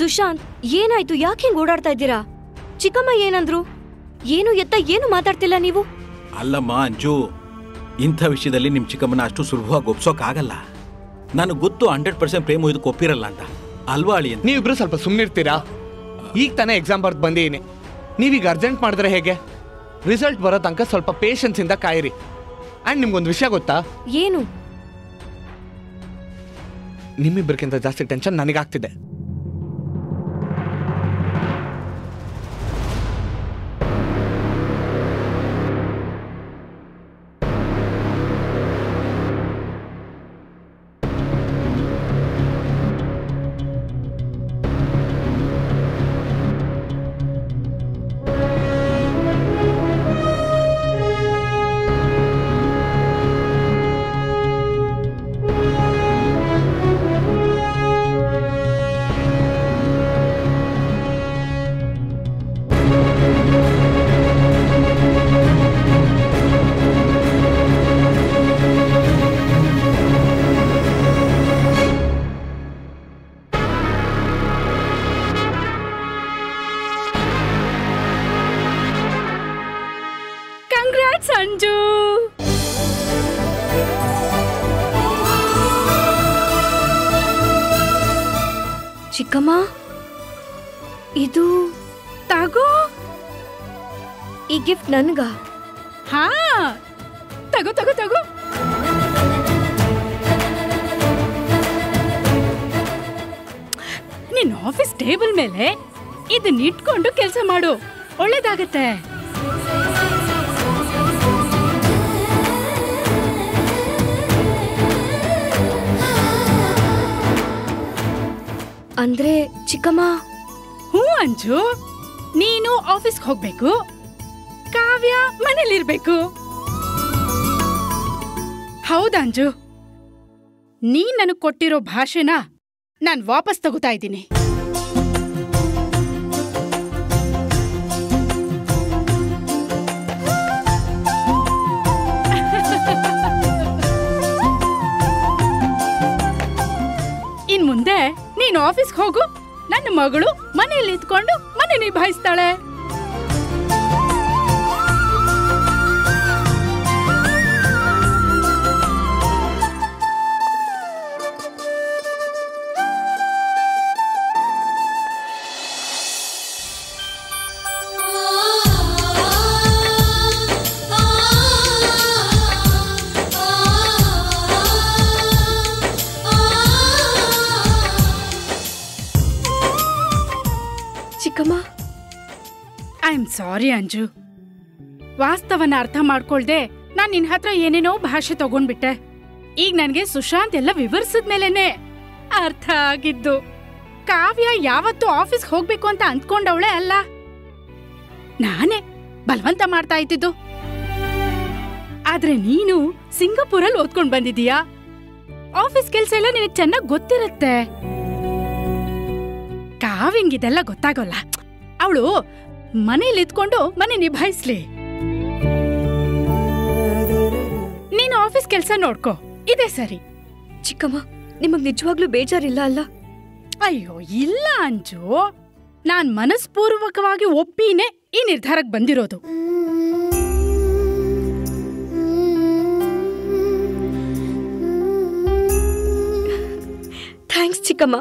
ಸುಶಾಂತ್ ಏನಾಯ್ತು ಯಾಕೆ ಹಿಂಗ್ ಓಡಾಡ್ತಾ ಇದ್ದೀರಾ ಚಿಕ್ಕಮ್ಮ ಏನಂದ್ರು ಏನು ಎತ್ತ ಏನು ಮಾತಾಡ್ತಿಲ್ಲ ನೀವು ಅಲ್ಲಮ್ಮ ಅಂಜು ಇಂಥ ವಿಷಯದಲ್ಲಿ ನಿಮ್ ಚಿಕ್ಕಮ್ಮನ ಅಷ್ಟು ಸುಲಭವಾಗಿ ಒಪ್ಸೋಕ್ಕಾಗಲ್ಲ ನನಗೆ ಗೊತ್ತು ಹಂಡ್ರೆಡ್ ಪರ್ಸೆಂಟ್ ಪ್ರೇಮ ಇದಕ್ಕೆ ಒಪ್ಪಿರಲ್ಲ ಅಂತ ಅಲ್ವಾ ಅಳಿ ಅಂತ ನೀವಿಬ್ರು ಸ್ವಲ್ಪ ಸುಮ್ಮನಿರ್ತೀರಾ ಈಗ ತಾನೇ ಎಕ್ಸಾಮ್ ಬರ್ದು ಬಂದಿದ್ದೀನಿ ನೀವೀಗ ಅರ್ಜೆಂಟ್ ಮಾಡಿದ್ರೆ ಹೇಗೆ ರಿಸಲ್ಟ್ ಬರೋ ತನಕ ಸ್ವಲ್ಪ ಪೇಷನ್ಸ್ ಇಂದ ಕಾಯಿರಿ ಆ್ಯಂಡ್ ನಿಮ್ಗೊಂದು ವಿಷಯ ಗೊತ್ತಾ ಏನು ನಿಮ್ಮಿಬ್ಬರಿಗಿಂತ ಜಾಸ್ತಿ ಟೆನ್ಷನ್ ನನಗಾಗ್ತಿದೆ ಕಂಗ್ರಾಟ್ಸ್ ಅಂಜು ಚಿಕ್ಕಮ್ಮ ಇದು ತಗೋ ಈ ಗಿಫ್ಟ್ ನನ್ಗ ಹಾ ತಗೋ ತಗೋ ತಗೋ ನಿನ್ನ ಆಫೀಸ್ ಟೇಬಲ್ ಮೇಲೆ ಇದನ್ನ ಇಟ್ಕೊಂಡು ಕೆಲಸ ಮಾಡು ಒಳ್ಳೇದಾಗತ್ತೆ ಅಂದ್ರೆ ಚಿಕ್ಕಮ್ಮ ಹ್ಞೂ ಅಂಜು ನೀನು ಆಫೀಸ್ಗೆ ಹೋಗ್ಬೇಕು ಕಾವ್ಯ ಮನೇಲಿರ್ಬೇಕು ಹೌದಾ ಅಂಜು ನೀ ನನಗ್ ಕೊಟ್ಟಿರೋ ಭಾಷೆನ ನಾನ್ ವಾಪಸ್ ತಗೋತಾ ಇದ್ದೀನಿ ಇನ್ ಮುಂದೆ ನೀನು ಆಫೀಸ್ಗೆ ಹೋಗು ನನ್ನ ಮಗಳು ಮನೆಯಲ್ಲಿ ಇದ್ಕೊಂಡು ಮನೆ ನಿಭಾಯಿಸ್ತಾಳೆ ಚಿಕ್ಕಮ್ಮ ಐ ಆಮ್ ಸಾರಿ ಅಂಜು ವಾಸ್ತವನ ಅರ್ಥ ಮಾಡ್ಕೊಳ್ದೆ ನಾನ್ ನಿನ್ ಹತ್ರ ಏನೇನೋ ಭಾಷೆ ತಗೊಂಡ್ಬಿಟ್ಟೆ ಈಗ ನನ್ಗೆ ಸುಶಾಂತ್ ಎಲ್ಲ ವಿವರಿಸಿದ ಮೇಲೆನೆ ಅರ್ಥ ಆಗಿದ್ದು ಕಾವ್ಯ ಯಾವತ್ತು ಆಫೀಸ್ ಹೋಗ್ಬೇಕು ಅಂತ ಅಂದ್ಕೊಂಡವಳೆ ಅಲ್ಲ ನಾನೇ ಬಲವಂತ ಮಾಡ್ತಾ ಇದ್ದಿದ್ದು ಆದ್ರೆ ನೀನು ಸಿಂಗಪುರಲ್ಲಿ ಓದ್ಕೊಂಡ್ ಬಂದಿದೀಯಾ ಆಫೀಸ್ ಕೆಲ್ಸ ಎಲ್ಲ ನಿನಗೆ ಚೆನ್ನಾಗ್ ಗೊತ್ತಿರುತ್ತೆ ಕಾವಿಂಗ್ ಇದೆಲ್ಲ ಗೊತ್ತಾಗೋಲ್ಲ ಅವಳು ಮನೇಲಿ ಇದ್ಕೊಂಡು ಮನೆ ನಿಭಾಯಿಸ್ಲಿ ನೀನು ಆಫೀಸ್ ಕೆಲ್ಸ ನೋಡ್ಕೋ ಇದೇ ಸರಿ ಚಿಕ್ಕಮ್ಮ ನಿಮಗ್ ನಿಜವಾಗ್ಲೂ ಬೇಜಾರಿಲ್ಲ ಅಲ್ಲ ಅಯ್ಯೋ ಇಲ್ಲ ಅಂಜು ನಾನ್ ಮನಸ್ಪೂರ್ವಕವಾಗಿ ಒಪ್ಪಿನೇ ಈ ನಿರ್ಧಾರಕ್ಕೆ ಬಂದಿರೋದು ಥ್ಯಾಂಕ್ಸ್ ಚಿಕ್ಕಮ್ಮ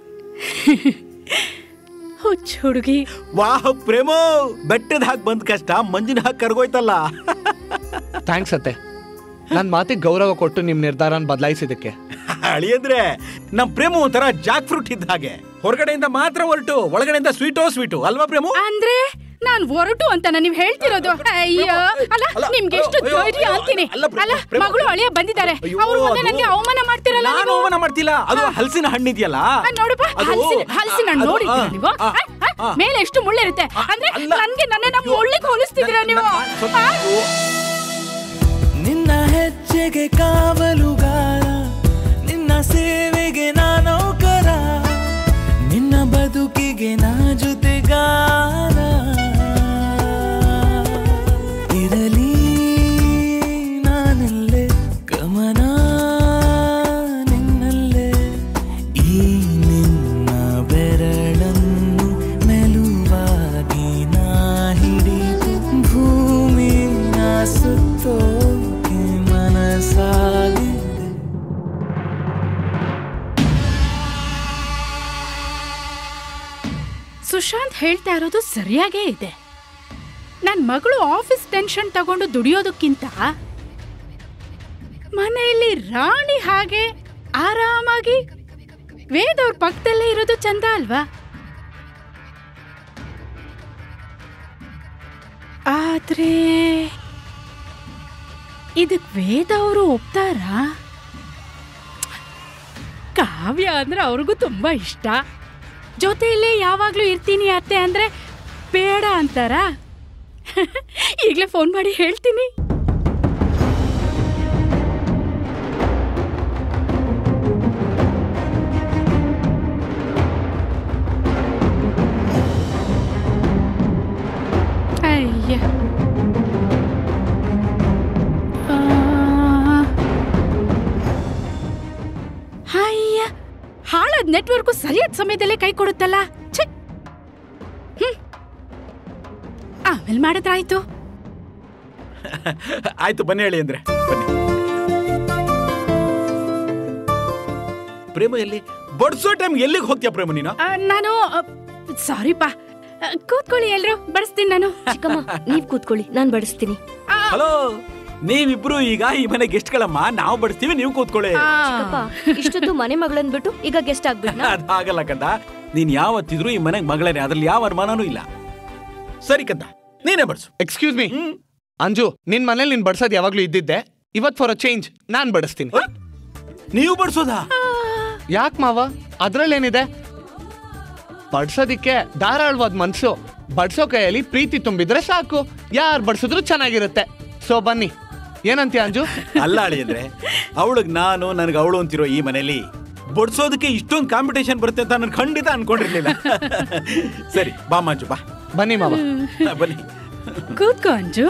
ಹುಚ್ಚ ಹುಡುಗಿ ವಾಹ್ ಪ್ರೇಮೋ ಬೆಟ್ಟದ ಹಾಗೆ ಬಂದ ಕಷ್ಟ ಮಂಜಿನ ಹಾಗೆ ಕರ್ಗೋಯ್ತಲ್ಲ ಥ್ಯಾಂಕ್ಸ್ ಅತ್ತೆ ನನ್ನ ಮಾತಿಗೆ ಗೌರವ ಕೊಟ್ಟು ನಿಮ್ಮ ನಿರ್ಧಾರನ ಬದಲಾಯಿಸಿದ್ದಕ್ಕೆ ಅಳಿಯಂದ್ರೆ ನಮ್ ಪ್ರೇಮ ಒಂಥರ ಜಾಕ್ ಫ್ರೂಟ್ ಇದ್ದ ಹಾಗೆ ಹೊರಗಡೆಯಿಂದ ಮಾತ್ರ ಹೊರಟು ಒಳಗಡೆಯಿಂದ ಸ್ವೀಟೋ ಸ್ವೀಟು ಅಲ್ವಾ ಪ್ರೇಮು ಅಂದ್ರೆ ನಾನ್ ಹೊರಟು ಅಂತ ನೀವ್ ಹೇಳ್ತಿರೋದು ಅಯ್ಯೋ ಅಲ್ಲ ಅಲ್ಲ, ನಿಮ್ಗೆ ಎಷ್ಟು ಅಯ್ಯೋ, ಧೈರ್ಯ ಅಯ್ಯೋ, ಅಂತೀನಿ ಅಲ್ಲ, ಪ್ರೇಮ, ಅಲ್ಲ ಪ್ರೇಮ. ಮಗಳು ಅಳಿಯ ಬಂದಿದ್ದಾರೆ ಅಯ್ಯೋ, ಅವ್ರ ಮುಂದೆ ಅದು- ನನ್ಗೆ ಅವಮಾನ ಮಾಡ್ತಿರಲ್ಲ ನಾನು ನೀವು ಅವಮಾನ ಮಾಡ್ತಿಲ್ಲ ಅದು ಹಲಸಿನ ಹಣ್ಣಿದ್ಯಲ್ಲ ಆ, ನೋಡಪ್ಪ ಅದು- ಹಲಸಿನ ಹಲಸಿನ ಹಣ್ಣು ಅದು- ನೋಡಿದ್ದೀರಾ ಆ, ನೀವು ಆ, ಆ, ಆ, ಆ. ಮೇಲೆ ಎಷ್ಟು ಮುಳ್ಳಿರುತ್ತೆ ಆ, ಅಂದ್ರೆ ಅಲ್ಲ. ನನ್ಗೆ ನನ್ನ ಅಯ್ಯೋ. ಮುಳ್ಳಿಗೆ ಹೋಲಿಸ್ತಿದ್ದೀರಾ ನೀವು ನನ್ನ- ಸ್ವಲ್ಪ- ಆ? ನಿನ್ನ ಹೆಜ್ಜೆಗೆ ಕಾವಲುಗಾರ ನಿನ್ನ ಸೇವೆಗೆ ನಾನೌಕರ ನಿನ್ನ ಬದುಕಿಗೆ ನಾ ಜೊತೆಗಾರ ಇರಲಿ ನಾನಲ್ಲೇ ಗಮನ ನಿನ್ನಲ್ಲೇ ಈ ನಿನ್ನ ಬೆರಳನ್ನು ಸುಶಾಂತ್ ಹೇಳ್ತಾ ಇರೋದು ಸರಿಯಾಗೇ ಇದೆ ನನ್ನ ಮಗಳು ಆಫೀಸ್ ಟೆನ್ಷನ್ ತಗೊಂಡು ದುಡಿಯೋದಕ್ಕಿಂತ ಮನೆಯಲ್ಲಿ ರಾಣಿ ಹಾಗೆ ಆರಾಮಾಗಿ ವೇದ್ ಅವ್ರ ಪಕ್ಕದಲ್ಲೇ ಇರೋದು ಚಂದ ಅಲ್ವಾ ಆದ್ರೆ ಇದಕ್ ವೇದ ಅವರು ಒಪ್ತಾರಾ ಕಾವ್ಯ ಅಂದ್ರೆ ಅವ್ರಿಗೂ ತುಂಬಾ ಇಷ್ಟ ಜೊತೆಯಲ್ಲೇ ಯಾವಾಗ್ಲೂ ಇರ್ತೀನಿ ಅತ್ತೆ ಅಂದ್ರೆ ಬೇಡ ಅಂತಾರ ಈಗಲೇ ಫೋನ್ ಮಾಡಿ ಹೇಳ್ತೀನಿ ಅಯ್ಯ ಆ. ಅಯ್ಯ ಹಾಳಾದ ನೆಟ್ವರ್ಕು ಸರಿಯಾದ ಸಮಯದಲ್ಲೇ ಕೈ ಕೊಡುತ್ತಲ್ಲ ಛೆ ಹ್ಮ್. ಆಮೇಲೆ ಮಾಡಿದ್ರಾಯ್ತು ಆಯ್ತು ಬನ್ನಿ ಹೇಳಿ ಅಂದ್ರೆ ಬನ್ನಿ ಪ್ರೇಮ ಎಲ್ಲಿ ಬಡ್ಸೋ ಟೈಮ್ ಎಲ್ಲಿಗೆ ಹೋಗ್ತೀಯ ಪ್ರೇಮ ನೀನು ಆ, ನಾನು ಸಾರಿಪ್ಪ ಕೂತ್ಕೊಳ್ಳಿ ಎಲ್ರು ಬಡಿಸ್ತೀನಿ ನಾನು ಚಿಕ್ಕಮ್ಮ ನೀವ್ ಕೂತ್ಕೊಳ್ಳಿ ನಾನ್ ಬಡಿಸ್ತೀನಿ ಆ, ಹಲೋ ನೀವಿಬ್ರು ಈಗ ಈ ಮನೆ ಗೆಸ್ಟ್ಗಳಮ್ಮ ನಾವು ಬಡಿಸ್ತೀವಿ ನೀವು ಕೂತ್ಕೊಳ್ಳಿ ಆ. ಚಿಕ್ಕಪ್ಪ ಇಷ್ಟೊತ್ತು ಮನೆ ಮಗಳನ್ ಬಿಟ್ಟು ಈಗ ಗೆಸ್ಟ್ ಆಗ್ಬಿಟ್ನಾ ಅದಾಗಲ್ಲ ಕಂದ ನೀನ್ ಯಾವತ್ತಿದ್ರು ಈ ಮನೆಗೆ ಮಗಳೇನೆ ಅದ್ರಲ್ಲಿ ಯಾವ ಅನುಮಾನನೂ ಇಲ್ಲ ಸರಿ ಕಂದ ನೀನೇ ಬಡ್ಸು ಎಕ್ಸ್ಕ್ಯೂಸ್ ಮೀ ಅಂಜು ನಿನ್ ಮನೇಲಿ ನೀನ್ ಬಡ್ಸೋದ್ ಯಾವಾಗ್ಲೂ ಇದ್ದಿದ್ದೆ ಇವತ್ ಫಾರ್ ಅ ಚೇಂಜ್ ನಾನ್ ಬಡಿಸ್ತೀನಿ ಹ? ನೀವು ಬಡ್ಸೋದಾ ಯಾಕ್ ಮಾವ ಅದ್ರಲ್ಲೇನಿದೆ ಬಡ್ಸೋದಿಕ್ಕೆ ಧಾರಾಳವಾದ ಮನ್ಸು ಬಡ್ಸೋ ಕೈಯಲ್ಲಿ ಪ್ರೀತಿ ತುಂಬಿದ್ರೆ ಸಾಕು ಯಾರು ಬಡ್ಸಿದ್ರು ಚೆನ್ನಾಗಿರುತ್ತೆ ಸೊ ಬನ್ನಿ ಏನಂತೀಯ ಅಂಜು ಅಲ್ಲ ಅಳಿ ಅಂದ್ರೆ ಅವಳಿಗೆ ನಾನು ನನಗೆ ಅವಳು ಅಂತಿರೋ ಈ ಮನೇಲಿ ಬಡ್ಸೋದಕ್ಕೆ ಇಷ್ಟೊಂದು ಕಾಂಪಿಟೇಷನ್ ಬರುತ್ತೆ ಅಂತ ನಾನು ಖಂಡಿತ ಅನ್ಕೊಂಡಿರ್ಲಿಲ್ಲ ಸರಿ ಬಾ ಮಂಜು ಬಾ ಬನ್ನಿ ಮಾವ ಬನ್ನಿ ಕೂತ್ಕೋ ಅಂಜು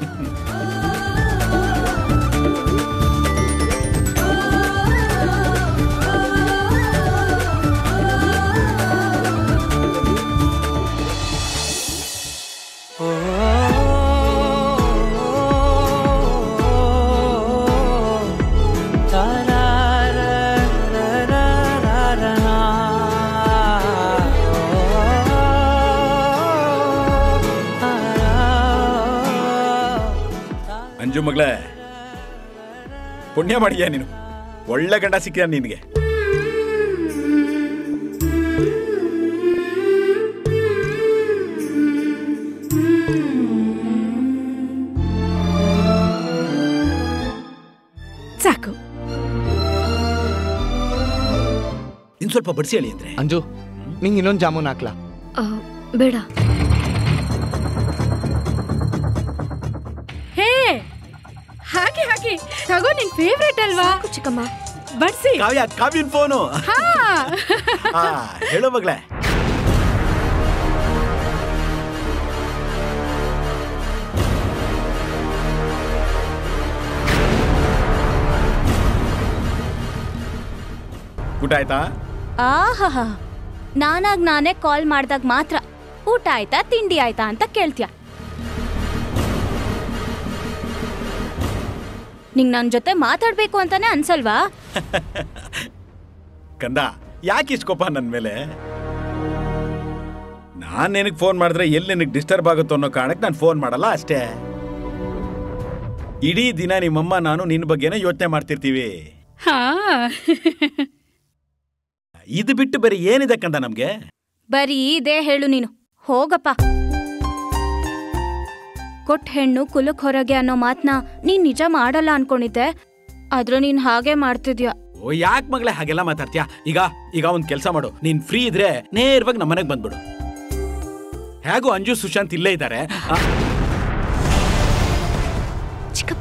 ಅಂಜು ಮಗಳೇ ಪುಣ್ಯ ಮಾಡಿದ್ಯಾ ನೀನು ಒಳ್ಳೆ ಗಂಡ ಸಿಕ್ಕಿದ ನಿನಗೆ ಸಾಕು ಇನ್ ಸ್ವಲ್ಪ ಬಡಿಸಿ ಹೇಳಿ ಅಂದ್ರೆ ಅಂಜು ನಿಂಗೆ ಇನ್ನೊಂದು ಜಾಮೂನ್ ಹಾಕ್ಲಾ ಆ, ಬೇಡ ಹೇ ಹಾಗೆ ಹಾಗೆ ತಗೋ ನಿನ್ ಫೇವ್ರೇಟ್ ಅಲ್ವಾ ಸಾಕು ಚಿಕ್ಕಮ್ಮ ಬಡ್ಸಿ ಕಾವ್ಯ ಕಾವ್ಯನ್ ಫೋನು ಹಾ ಹೇಳೋ ಮಗಳೇ ಊಟ ಆಯ್ತಾ ಆಹಾ ನಾನಾಗ್ ನಾನೇ ಕಾಲ್ ಮಾಡ್ದಾಗ ಮಾತ್ರ ಊಟ ಆಯ್ತಾ ತಿಂಡಿ ಆಯ್ತಾ ಅಂತ ಕೇಳ್ತೀಯ ನಿಂಗ್ ನನ್ ಜೊತೆ ಮಾತಾಡ್ಬೇಕು ಅಂತಾನೆ ಅನ್ಸಲ್ವಾ ಕಂದ ಯಾಕೆ ಇಸ್ಕೋಪ ನನ್ನ ಮೇಲೆ ನಾನು ನಿನಗೆ ಫೋನ್ ಮಾಡಿದ್ರೆ ಎಲ್ಲಿ ನಿನಗೆ ಡಿಸ್ಟರ್ಬ್ ಆಗುತ್ತೋ ಅನ್ನೋ ಕಾರಣಕ್ಕೆ ನಾನು ಫೋನ್ ಮಾಡಲ್ಲ ಅಷ್ಟೇ ಇಡೀ ದಿನ ನಿಮ್ಮಮ್ಮ ನಾನು ನಿನ್ನ ಬಗ್ಗೆನೇ ಯೋಚನೆ ಮಾಡ್ತಿರ್ತೀವಿ ಹಾ ಇದು ಬಿಟ್ಟು ಬೇರೆ ಏನಿದೆ ಕಂದ ನಮ್ಗೆ ಬರೀ ಇದೇ ಹೇಳು ನೀನು ಹೋಗಪ್ಪ ಕೊಟ್ಟ ಹೆಣ್ಣು ಕುಲಕ್ ಹೊರಗೆ ಅನ್ನೋ ಮಾತ್ನ ನೀನ್ ನಿಜ ಮಾಡಲ್ಲ ಅನ್ಕೊಂಡಿದ್ದೆ ಆದ್ರೆ ನೀನ್ ಹಾಗೆ ಮಾಡ್ತಿದ್ಯಾ ಓ ಯಾಕೆ ಮಗಳೇ ಹಾಗೆಲ್ಲ ಮಾತಾಡ್ತೀಯಾ ಈಗ ಈಗ ಒಂದ್ ಕೆಲಸ ಮಾಡು ನೀನ್ ಫ್ರೀ ಇದ್ರೆ ನೇರವಾಗಿ ನಮ್ಮ ಮನೆಗೆ ಬಂದ್ಬಿಡು ಹೇಗೂ ಅಂಜು ಸುಶಾಂತ್ ಇಲ್ಲೇ ಇದ್ದಾರೆ ಆ, ಚಿಕ್ಕಪ್ಪ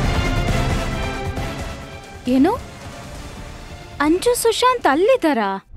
ಏನು ಅಂಜು ಸುಶಾಂತ್ ಅಲ್ಲಿದ್ದಾರಾ